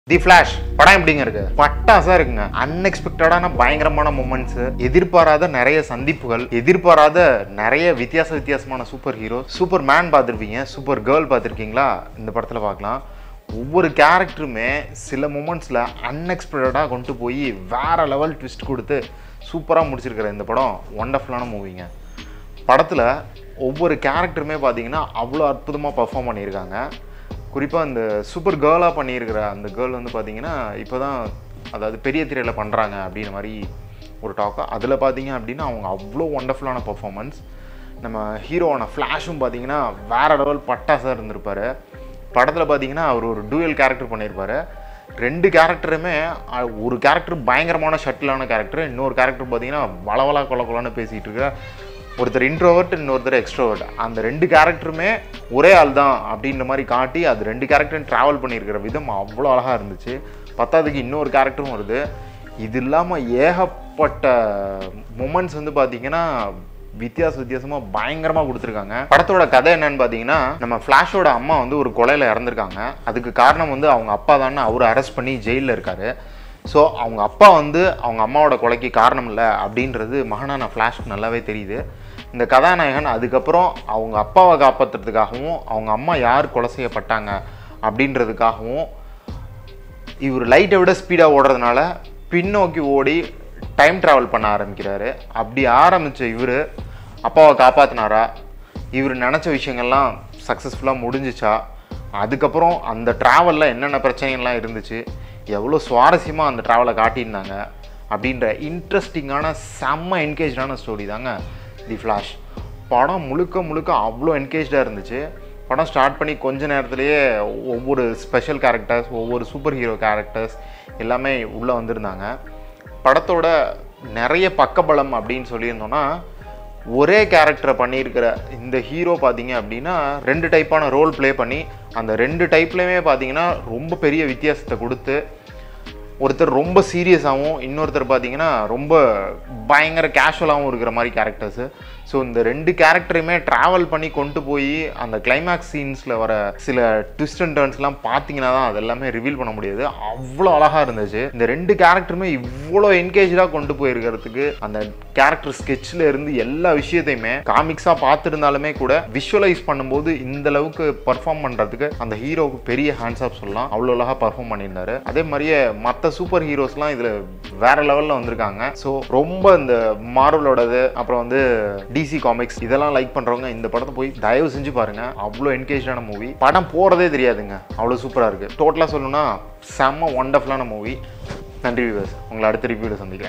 தி flash படம் எப்படிங்க இருக்கு பட்டாசா இருக்குங்க அன்எக்ஸ்பெக்டடான பயங்கரமான மூமெண்ட்ஸ் எதிர்பாராத நிறைய சந்திப்புகள் எதிர்பாராத நிறைய வித்தியாச வித்தியாசமான சூப்பர் ஹீரோ சூப்பர் மேன் பார்த்துருப்பீங்க சூப்பர் கேர்ள் பார்த்துருக்கீங்களா இந்த படத்தில் பார்க்கலாம் ஒவ்வொரு கேரக்டருமே சில மூமெண்ட்ஸில் அன்எக்ஸ்பெக்டடாக கொண்டு போய் வேற லெவல் ட்விஸ்ட் கொடுத்து சூப்பராக முடிச்சிருக்கிற இந்த படம் ஒண்டர்ஃபுல்லான மூவிங்க படத்தில் ஒவ்வொரு கேரக்டருமே பார்த்தீங்கன்னா அவ்வளோ அற்புதமாக பர்ஃபார்ம் பண்ணியிருக்காங்க குறிப்பாக இந்த சூப்பர் கேர்ளாக பண்ணியிருக்கிற அந்த கேர்ள் வந்து பார்த்தீங்கன்னா இப்போ தான் அதாவது பெரிய திரையில் பண்ணுறாங்க அப்படின்ற மாதிரி ஒரு டாக்கு அதில் பார்த்தீங்க அப்படின்னா அவங்க அவ்வளோ ஒண்டர்ஃபுல்லான பர்ஃபார்மன்ஸ் நம்ம ஹீரோவான ஃப்ளாஷும் பார்த்தீங்கன்னா வேற லெவல் பட்டாசாக இருந்திருப்பாரு படத்தில் பார்த்தீங்கன்னா அவர் ஒரு டூயல் கேரக்டர் பண்ணியிருப்பாரு ரெண்டு கேரக்டருமே அஹ், ஒரு கேரக்டர் பயங்கரமான ஷட்டிலான கேரக்டர் இன்னொரு கேரக்டர் பார்த்தீங்கன்னா வளவலா கொல கொலன்னு பேசிகிட்டு இருக்கிற ஒருத்தர் இன்ட்ரோவர்ட் இன்னொருத்தர் எக்ஸ்ட்ரோவர்ட் அந்த ரெண்டு கேரக்டருமே ஒரே ஆள் தான் அப்படின்ற மாதிரி காட்டி அது ரெண்டு கேரக்டரும் ட்ராவல் பண்ணியிருக்கிற விதம் அவ்வளோ அழகாக இருந்துச்சு பத்தாவதுக்கு இன்னொரு கேரக்டரும் வருது இது இல்லாமல் ஏகப்பட்ட மூமெண்ட்ஸ் வந்து பார்த்தீங்கன்னா வித்தியாச வித்தியாசமாக பயங்கரமாக கொடுத்துருக்காங்க படத்தோட கதை என்னன்னு பார்த்தீங்கன்னா நம்ம ஃப்ளாஷோட அம்மா வந்து ஒரு கொலையில் இறந்துருக்காங்க அதுக்கு காரணம் வந்து அவங்க அப்பா தானே அவர் அரெஸ்ட் பண்ணி ஜெயிலில் இருக்காரு ஸோ அவங்க அப்பா வந்து அவங்க அம்மாவோட கொலைக்கு காரணம் இல்லை அப்படின்றது மகனான ஃப்ளாஷ்க்கு நல்லாவே தெரியுது இந்த கதாநாயகன் அதுக்கப்புறம் அவங்க அப்பாவை காப்பாற்றுறதுக்காகவும் அவங்க அம்மா யார் கொலை செய்யப்பட்டாங்க அப்படின்றதுக்காகவும் இவர் லைட்டை விட ஸ்பீடாக ஓடுறதுனால பின்னோக்கி ஓடி டைம் ட்ராவல் பண்ண ஆரம்பிக்கிறாரு அப்படி ஆரம்பித்த இவர் அப்பாவை காப்பாற்றினாரா இவர் நினச்ச விஷயங்கள்லாம் சக்ஸஸ்ஃபுல்லாக முடிஞ்சிச்சா அதுக்கப்புறம் அந்த ட்ராவலில் என்னென்ன பிரச்சனைகள்லாம் இருந்துச்சு எவ்வளோ சுவாரஸ்யமாக அந்த ட்ராவலை காட்டியிருந்தாங்க அப்படின்ற இன்ட்ரெஸ்டிங்கான செம்ம என்கேஜான ஸ்டோரி தாங்க தி ஃப்ளாஷ் படம் முழுக்க முழுக்க அவ்வளோ என்கேஜாக இருந்துச்சு படம் ஸ்டார்ட் பண்ணி கொஞ்ச நேரத்திலேயே ஒவ்வொரு ஸ்பெஷல் கேரக்டர்ஸ் ஒவ்வொரு சூப்பர் ஹீரோ கேரக்டர்ஸ் எல்லாமே உள்ளே வந்திருந்தாங்க படத்தோட நிறைய பக்கபலம் அப்படின்னு சொல்லியிருந்தோன்னா ஒரே கேரக்டரை பண்ணியிருக்கிற இந்த ஹீரோ பார்த்தீங்க அப்படின்னா ரெண்டு டைப்பான ரோல் ப்ளே பண்ணி அந்த ரெண்டு டைப்லையுமே பார்த்தீங்கன்னா ரொம்ப பெரிய வித்தியாசத்தை கொடுத்து ஒருத்தர் ரொம்ப சீரியஸாகவும் இன்னொருத்தர் பார்த்தீங்கன்னா ரொம்ப பயங்கர கேஷுவலாகவும் இருக்கிற மாதிரி கேரக்டர்ஸு ஸோ இந்த ரெண்டு கேரக்டரையுமே ட்ராவல் பண்ணி கொண்டு போய் அந்த கிளைமேக்ஸ் சீன்ஸில் வர சில ட்விஸ்ட் அண்ட் டர்ன்ஸ்லாம் பார்த்தீங்கன்னா தான் அது எல்லாமே ரிவீல் பண்ண முடியாது அவ்வளோ அழகாக இருந்துச்சு இந்த ரெண்டு கேரக்டருமே இவ்வளோ என்கேஜாக கொண்டு போயிருக்கிறதுக்கு அந்த கேரக்டர் ஸ்கெட்சில் இருந்து எல்லா விஷயத்தையுமே காமிக்ஸாக பார்த்துருந்தாலுமே கூட விஷுவலைஸ் பண்ணும்போது இந்த அளவுக்கு பர்ஃபார்ம் பண்ணுறதுக்கு அந்த ஹீரோவுக்கு பெரிய ஹேண்ட்ஸ் ஆஃப் சொல்லலாம் அவ்வளோ அழகாக பர்ஃபார்ம் பண்ணியிருந்தாரு அதே மாதிரியே மற்ற சூப்பர் ஹீரோஸ்லாம் இதில் வேற லெவலில் வந்திருக்காங்க ஸோ ரொம்ப இந்த மார்வலோடது அப்புறம் வந்து டிசி காமிக்ஸ் இதெல்லாம் லைக் பண்ணுறவங்க இந்த படத்தை போய் தயவு செஞ்சு பாருங்க அவ்வளோ என்கேஜான மூவி படம் போகிறதே தெரியாதுங்க அவ்வளோ சூப்பராக இருக்குது டோட்டலாக சொல்லணும்னா செம்ம ஒண்டர்ஃபுல்லான மூவி நன்றி விவஸ் உங்களை அடுத்த ரிவ்யூவில் சந்திக்கிறேன்